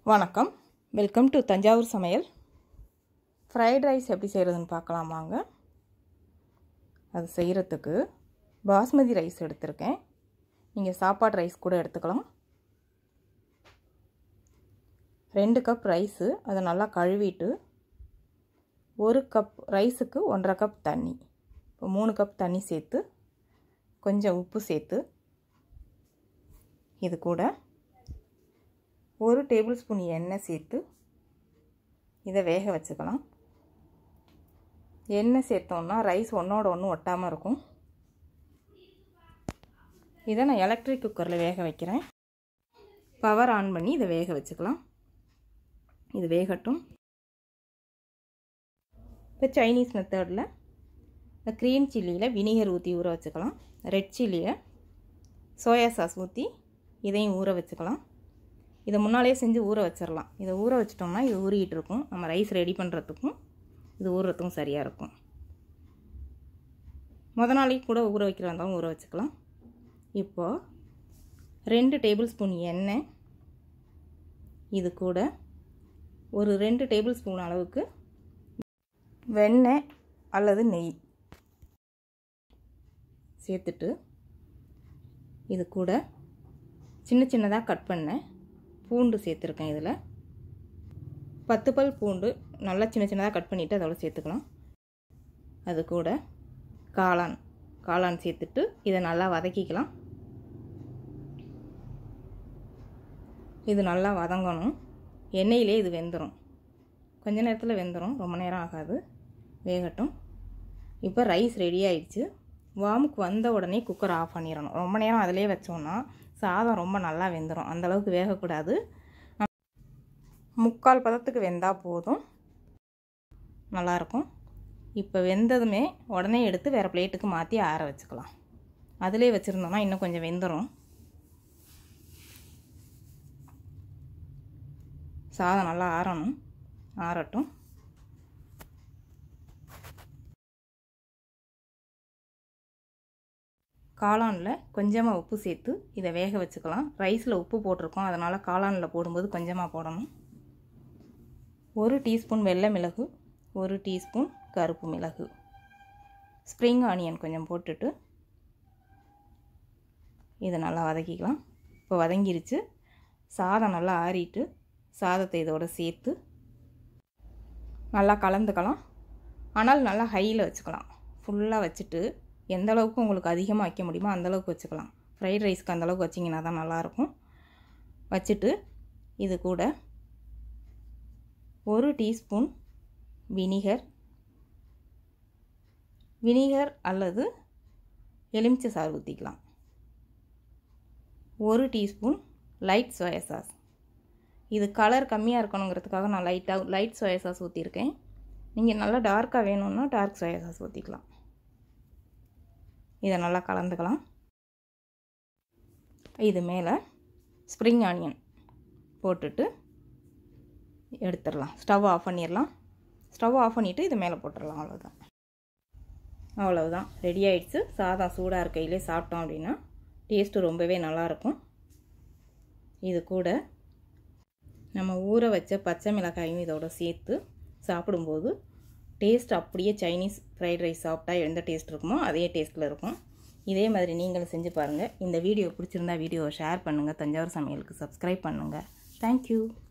வணக்கம் welcome to Thanjavur சமையல் fried rice எப்படி செய்கிறதுன்னு பார்க்கலாம் வாங்க அது செய்கிறதுக்கு பாஸ்மதி ரைஸ் எடுத்திருக்கேன் நீங்கள் சாப்பாடு ரைஸ் கூட எடுத்துக்கலாம் ரெண்டு கப் ரைஸு அதை நல்லா கழுவிட்டு ஒரு கப் ரைஸுக்கு ஒன்றரை கப் தண்ணி இப்போ மூணு கப் தண்ணி சேர்த்து கொஞ்சம் உப்பு சேர்த்து இது கூட ஒரு டேபிள் ஸ்பூன் எண்ணெய் சேர்த்து இதை வேக வச்சுக்கலாம் எண்ணெய் சேர்த்தோன்னா ரைஸ் ஒன்றோட ஒன்று ஒட்டாமல் இருக்கும் இதை நான் எலக்ட்ரிக் குக்கரில் வேக வைக்கிறேன் பவர் ஆன் பண்ணி இதை வேக வச்சுக்கலாம் இது வேகட்டும் இப்போ சைனீஸ் மெத்தடில் இந்த க்ரீன் சில்லியில் வினிகர் ஊற்றி ஊற வச்சுக்கலாம் ரெட் சில்லியை சோயா சாஸ் ஊற்றி இதையும் ஊற வச்சுக்கலாம் இதை முன்னாலே செஞ்சு ஊற வச்சிடலாம் இதை ஊற வச்சிட்டோம்னா இது ஊறிக்கிட்டு இருக்கும் நம்ம ரைஸ் ரெடி பண்ணுறதுக்கும் இது ஊறுறதுக்கும் சரியாக இருக்கும் முத நாளைக்கு கூட ஊற வைக்கிறதா இருந்தாலும் ஊற வச்சுக்கலாம் இப்போது ரெண்டு டேபிள் ஸ்பூன் எண்ணெய் இது கூட ஒரு ரெண்டு டேபிள் ஸ்பூன் அளவுக்கு வெண்ணெய் அல்லது நெய் சேர்த்துட்டு இது கூட சின்ன சின்னதாக கட் பண்ணேன் பூண்டு சேர்த்துருக்கேன் இதில் பத்து பல் பூண்டு நல்லா சின்ன சின்னதாக கட் பண்ணிவிட்டு அதோட சேர்த்துக்கலாம் அது கூட காளான் காளான் சேர்த்துட்டு இதை நல்லா வதக்கிக்கலாம் இது நல்லா வதங்கணும் எண்ணெயிலே இது வெந்துடும் கொஞ்ச நேரத்தில் வெந்துடும் ரொம்ப நேரம் ஆகாது வேகட்டும் இப்போ ரைஸ் ரெடி ஆயிடுச்சு வாமுக்கு வந்த உடனே குக்கர் ஆஃப் பண்ணிடணும் ரொம்ப நேரம் அதிலே வச்சோன்னா சாதம் ரொம்ப நல்லா வெந்துடும் அந்தளவுக்கு வேகக்கூடாது முக்கால் பதத்துக்கு வெந்தால் போதும் நல்லாயிருக்கும் இப்போ வெந்ததுமே உடனே எடுத்து வேறு பிளேட்டுக்கு மாற்றி ஆற வச்சுக்கலாம் அதிலே வச்சுருந்தோம்னா இன்னும் கொஞ்சம் வெந்துடும் சாதம் நல்லா ஆறணும் ஆறட்டும் காளானில் கொஞ்சமாக உப்பு சேர்த்து இதை வேக வச்சுக்கலாம் ரைஸில் உப்பு போட்டிருக்கோம் அதனால் காளானில் போடும்போது கொஞ்சமாக போடணும் ஒரு டீஸ்பூன் வெள்ளை மிளகு ஒரு டீஸ்பூன் கருப்பு மிளகு ஸ்ப்ரிங் ஆனியன் கொஞ்சம் போட்டுட்டு இதை நல்லா வதக்கிக்கலாம் இப்போ வதங்கிருச்சு சாதம் நல்லா ஆறிட்டு சாதத்தை இதோட சேர்த்து நல்லா கலந்துக்கலாம் ஆனால் நல்லா ஹையில் வச்சுக்கலாம் ஃபுல்லாக வச்சுட்டு எந்த அளவுக்கு உங்களுக்கு அதிகமாக வைக்க முடியுமோ அந்தளவுக்கு வச்சுக்கலாம் ஃப்ரைட் ரைஸ்க்கு அந்தளவுக்கு வச்சிங்கன்னா தான் நல்லாயிருக்கும் வச்சுட்டு இது கூட ஒரு டீஸ்பூன் வினிகர் வினிகர் அல்லது எலுமிச்சை சாறு ஊற்றிக்கலாம் ஒரு டீஸ்பூன் லைட் சோயா சாஸ் இது கலர் கம்மியாக இருக்கணுங்கிறதுக்காக நான் லைட்டாக லைட் சோயா சாஸ் ஊற்றிருக்கேன் நீங்கள் நல்லா டார்க்காக வேணும்னா டார்க் சோயா சாஸ் ஊற்றிக்கலாம் இதை நல்லா கலந்துக்கலாம் இது மேலே ஸ்ப்ரிங் ஆனியன் போட்டுட்டு எடுத்துடலாம் ஸ்டவ் ஆஃப் பண்ணிடலாம் ஸ்டவ் ஆஃப் பண்ணிவிட்டு இது மேலே போட்டுடலாம் அவ்வளோதான் அவ்வளவுதான் ரெடி ஆயிடுச்சு சாதம் சூடாக இருக்கையிலே சாப்பிட்டோம் அப்படின்னா டேஸ்ட்டு ரொம்பவே நல்லாயிருக்கும் இது கூட நம்ம ஊற வச்ச பச்சை மிளகாயும் இதோட சேர்த்து சாப்பிடும்போது டேஸ்ட் அப்படியே சைனீஸ் ஃப்ரைட் ரைஸ் சாப்பிட்டா எந்த டேஸ்ட் இருக்குமோ அதே டேஸ்ட்டில் இருக்கும் இதே மாதிரி நீங்களும் செஞ்சு பாருங்கள் இந்த வீடியோ பிடிச்சிருந்தா வீடியோவை ஷேர் பண்ணுங்கள் தஞ்சாவூர் சமையலுக்கு சப்ஸ்கிரைப் பண்ணுங்கள் தேங்க்யூ